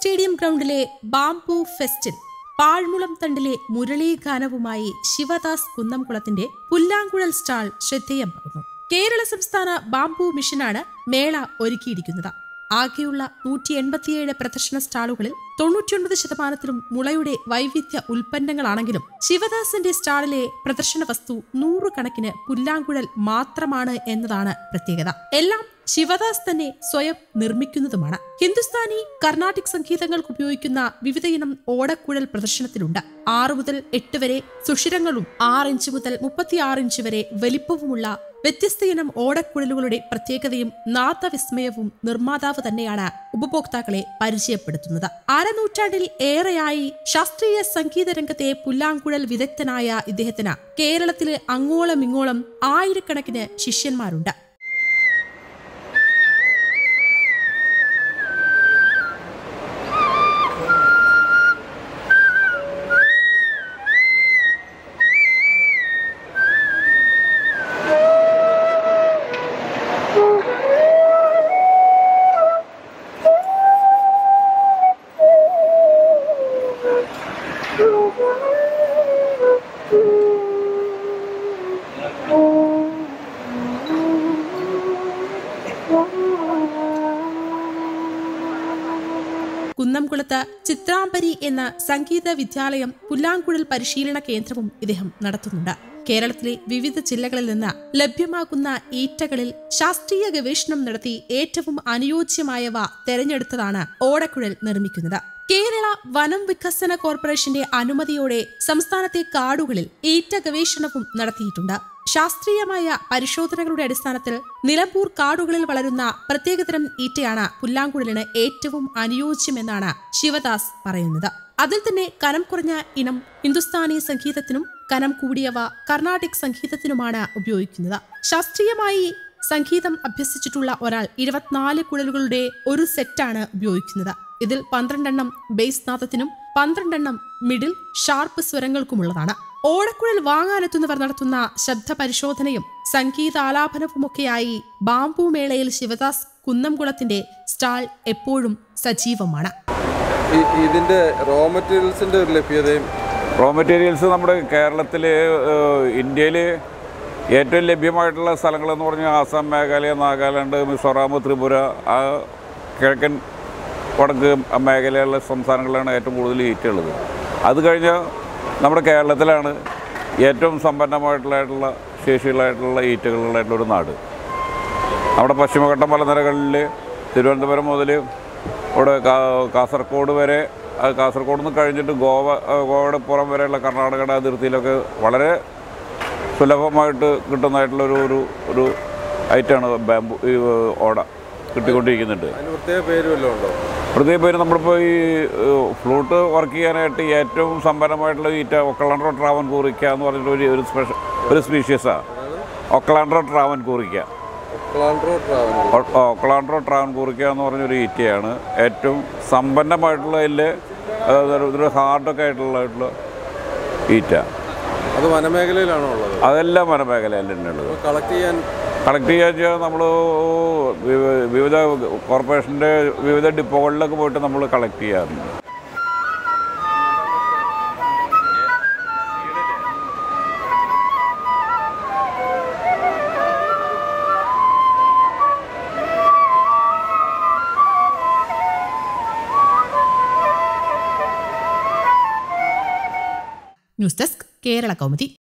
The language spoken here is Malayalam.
സ്റ്റേഡിയം ഗ്രൗണ്ടിലെ ബാംബു ഫെസ്റ്റിൽ പാഴ്മുളം തണ്ടിലെ മുരളീഗാനവുമായി ശിവദാസ് കുന്നംകുളത്തിന്റെ പുല്ലാങ്കുഴൽ സ്റ്റാൾ ശ്രദ്ധേയമാകുന്നു കേരള സംസ്ഥാന ബാംബു മിഷനാണ് മേള ഒരുക്കിയിരിക്കുന്നത് ആകെയുള്ള നൂറ്റി എൺപത്തിയേഴ് പ്രദർശന സ്റ്റാളുകളിൽ തൊണ്ണൂറ്റിയൊൻപത് ശതമാനത്തിലും മുളയുടെ വൈവിധ്യ ഉൽപ്പന്നങ്ങളാണെങ്കിലും ശിവദാസിന്റെ സ്റ്റാളിലെ പ്രദർശന വസ്തു നൂറുകണക്കിന് പുല്ലാങ്കുഴൽ മാത്രമാണ് എന്നതാണ് പ്രത്യേകത എല്ലാം ശിവദാസ് തന്നെ സ്വയം നിർമ്മിക്കുന്നതുമാണ് ഹിന്ദുസ്ഥാനി കർണാട്ടിക് സംഗീതങ്ങൾക്ക് ഉപയോഗിക്കുന്ന വിവിധയിനം ഓടക്കുഴൽ പ്രദർശനത്തിലുണ്ട് ആറ് മുതൽ എട്ട് വരെ സുഷിരങ്ങളും ആറ് ഇഞ്ച് മുതൽ മുപ്പത്തിയാറ് ഇഞ്ച് വരെ വലിപ്പവുമുള്ള വ്യത്യസ്ത ഇനം ഓടക്കുഴലുകളുടെ പ്രത്യേകതയും നാദവിസ്മയവും നിർമ്മാതാവ് തന്നെയാണ് ഉപഭോക്താക്കളെ പരിചയപ്പെടുത്തുന്നത് അരനൂറ്റാണ്ടിൽ ഏറെയായി ശാസ്ത്രീയ സംഗീത രംഗത്തെ പുല്ലാങ്കുഴൽ വിദഗ്ധനായ ഇദ്ദേഹത്തിന് കേരളത്തിലെ അങ്ങോളം ഇങ്ങോളം ആയിരക്കണക്കിന് ശിഷ്യന്മാരുണ്ട് കുന്നംകുളത്ത് ചിത്രാംബരി എന്ന സംഗീത വിദ്യാലയം പുല്ലാങ്കുഴൽ പരിശീലന കേന്ദ്രവും ഇദ്ദേഹം നടത്തുന്നുണ്ട് കേരളത്തിലെ വിവിധ ജില്ലകളിൽ നിന്ന് ലഭ്യമാകുന്ന ഈറ്റകളിൽ ശാസ്ത്രീയ ഗവേഷണം നടത്തി ഏറ്റവും അനുയോജ്യമായവ തെരഞ്ഞെടുത്തതാണ് ഓടക്കുഴൽ നിർമ്മിക്കുന്നത് കേരള വനം വികസന കോർപ്പറേഷന്റെ അനുമതിയോടെ സംസ്ഥാനത്തെ കാടുകളിൽ ഈറ്റ ഗവേഷണവും നടത്തിയിട്ടുണ്ട് ശാസ്ത്രീയമായ പരിശോധനകളുടെ അടിസ്ഥാനത്തിൽ നിലമ്പൂർ കാടുകളിൽ വളരുന്ന പ്രത്യേകതരം ഈറ്റയാണ് പുല്ലാങ്കുഴലിന് ഏറ്റവും അനുയോജ്യമെന്നാണ് ശിവദാസ് പറയുന്നത് അതിൽ തന്നെ കനം കുറഞ്ഞ ഇനം ഹിന്ദുസ്ഥാനി സംഗീതത്തിനും കനം കൂടിയവ കർണാട്ടിക് സംഗീതത്തിനുമാണ് ഉപയോഗിക്കുന്നത് ശാസ്ത്രീയമായി സംഗീതം അഭ്യസിച്ചിട്ടുള്ള ഒരാൾ ഇരുപത്തിനാല് കുഴലുകളുടെ ഒരു സെറ്റാണ് ഉപയോഗിക്കുന്നത് ഇതിൽ പന്ത്രണ്ടെണ്ണം ബേസ് നാദത്തിനും പന്ത്രണ്ടെണ്ണം മിഡിൽ ഷാർപ്പ് സ്വരങ്ങൾക്കുമുള്ളതാണ് ഓടക്കുഴൽ വാങ്ങാനെത്തുന്നവർ നടത്തുന്ന ശബ്ദ പരിശോധനയും സംഗീതാലാപനവുമൊക്കെയായി ബാംബു മേളയിൽ ശിവദാസ് കുന്നംകുളത്തിന്റെ സ്റ്റാൾ എപ്പോഴും സജീവമാണ് ഈ- ഇതിന്റെ റോ മെറ്റീരിയൽസിന്റെ ഒരു ലഭ്യതയും റോ മെറ്റീരിയൽസ് നമ്മുടെ കേരളത്തിൽ ഇന്ത്യയിൽ ഏറ്റവും ലഭ്യമായിട്ടുള്ള സ്ഥലങ്ങളെന്ന് പറഞ്ഞാൽ ആസാം മേഘാലയ നാഗാലാൻഡ് മിസോറാം ത്രിപുര ആ കിഴക്കൻ വടക്ക് മേഖലയിലുള്ള സംസ്ഥാനങ്ങളിലാണ് ഏറ്റവും കൂടുതൽ ഈറ്റുള്ളത് അത് കഴിഞ്ഞ് നമ്മുടെ കേരളത്തിലാണ് ഏറ്റവും സമ്പന്നമായിട്ടുള്ള ശേഷികളായിട്ടുള്ള ഈറ്റുകളുള്ളായിട്ടുള്ള ഒരു നാട് നമ്മുടെ പശ്ചിമഘട്ട മലനിരകളിൽ തിരുവനന്തപുരം മുതൽ ഇവിടെ കാ- കാസർഗോഡ് വരെ അത് കാസർഗോഡ് നിന്ന് കഴിഞ്ഞിട്ട് ഗോവ ആ, ഗോവയുടെ പുറം വരെയുള്ള കർണാടകയുടെ അതിർത്തിയിലൊക്കെ വളരെ സുലഭമായിട്ട് കിട്ടുന്നതായിട്ടുള്ള ഒരു ഒരു ഒരു ഐറ്റമാണ് ബാമ്പു ഈ ഓട കിട്ടിക്കൊണ്ടിരിക്കുന്നുണ്ട് അതിന് പ്രത്യേക പേര് വല്ലതും ഉണ്ടോ പ്രത്യേക പേര് നമ്മളിപ്പോൾ ഈ ഫ്ലൂട്ട് വർക്ക് ചെയ്യാനായിട്ട് ഏറ്റവും സമ്പന്നമായിട്ടുള്ള ഈറ്റ ഒക്കളാൻഡ്രോ ട്രാവൻ കൂറിക്ക എന്ന് പറഞ്ഞിട്ട് ഒരു ഒരു സ്പെഷ്യൽ ഒരു സ്പീഷ്യസാണ് ഒക്കളാൻഡ്രോ ട്രാവൻ കൂറിക്ക ക്ലാൻഡ്രോ ട്രാവൽ ഒക്കളാൻഡ്രോ ട്രാവൻ കൂറിക്ക എന്ന് പറഞ്ഞൊരു ഈറ്റയാണ് ഏറ്റവും സമ്പന്നമായിട്ടുള്ള അതിൽ ഇതൊരു ഹാർഡൊക്കെ ആയിട്ടുള്ള ആയിട്ടുള്ള ഈറ്റ അത് വനമേഖലയിലാണോ ഉള്ളത് അതെല്ലാം വനമേഖലയിൽ തന്നെയുള്ളത് കളക്ട് ചെയ്യാൻ കളക്ട് ചെയ്യാൻ വെച്ചാൽ നമ്മൾ വിവിധ കോർപ്പറേഷൻ്റെ വിവിധ ഡിപ്പോകളിലൊക്കെ പോയിട്ട് നമ്മൾ കളക്ട് ചെയ്യാറുണ്ട് ന്യൂസ് ഡെസ്ക് കേരള കൗമുദി